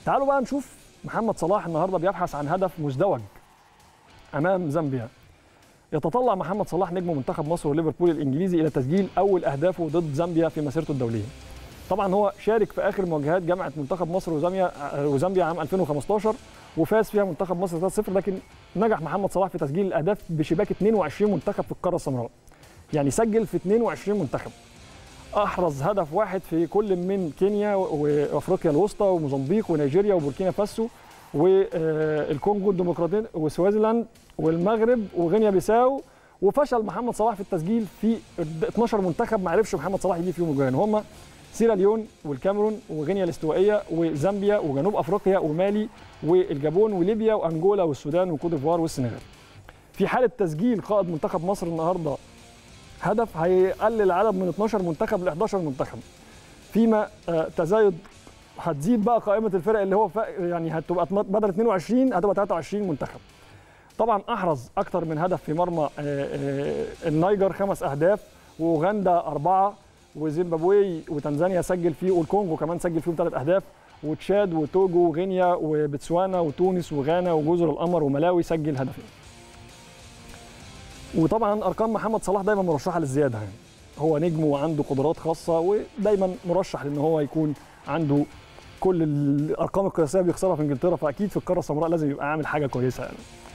تعالوا بقى نشوف محمد صلاح النهارده بيبحث عن هدف مزدوج امام زامبيا يتطلع محمد صلاح نجم منتخب مصر وليفربول الانجليزي الى تسجيل اول اهدافه ضد زامبيا في مسيرته الدوليه طبعا هو شارك في اخر مواجهات جامعه منتخب مصر وزامبيا وزامبيا عام 2015 وفاز فيها منتخب مصر 3-0 لكن نجح محمد صلاح في تسجيل الاهداف بشباك 22 منتخب في القاره السمراء يعني سجل في 22 منتخب احرز هدف واحد في كل من كينيا وافريقيا الوسطى وموزمبيق ونيجيريا وبوركينا فاسو والكونغو الديمقراطيه وسوازيلاند والمغرب وغينيا بيساو وفشل محمد صلاح في التسجيل في 12 منتخب ما عرفش محمد صلاح يجيب فيهم اجوان هم سيراليون والكاميرون وغينيا الاستوائيه وزامبيا وجنوب افريقيا ومالي والجابون وليبيا وانجولا والسودان وكوت ديفوار والسنغال. في حاله تسجيل قائد منتخب مصر النهارده هدف هيقلل العدد من 12 منتخب ل 11 منتخب. فيما تزايد هتزيد بقى قائمه الفرق اللي هو يعني هتبقى بدل 22 هتبقى 23 منتخب. طبعا احرز اكثر من هدف في مرمى النيجر خمس اهداف واوغندا اربعه وزيمبابوي وتنزانيا سجل فيه والكونغو كمان سجل فيهم ثلاث اهداف وتشاد وتوجو وغينيا وبتسوانا وتونس وغانا وجزر القمر وملاوي سجل هدفين. وطبعا ارقام محمد صلاح دايما مرشحه للزياده يعني هو نجم وعنده قدرات خاصه ودايما مرشح لان هو يكون عنده كل الارقام القياسيه بيخسرها في انجلترا فاكيد في القاره السمراء لازم يبقى عامل حاجه كويسه يعني.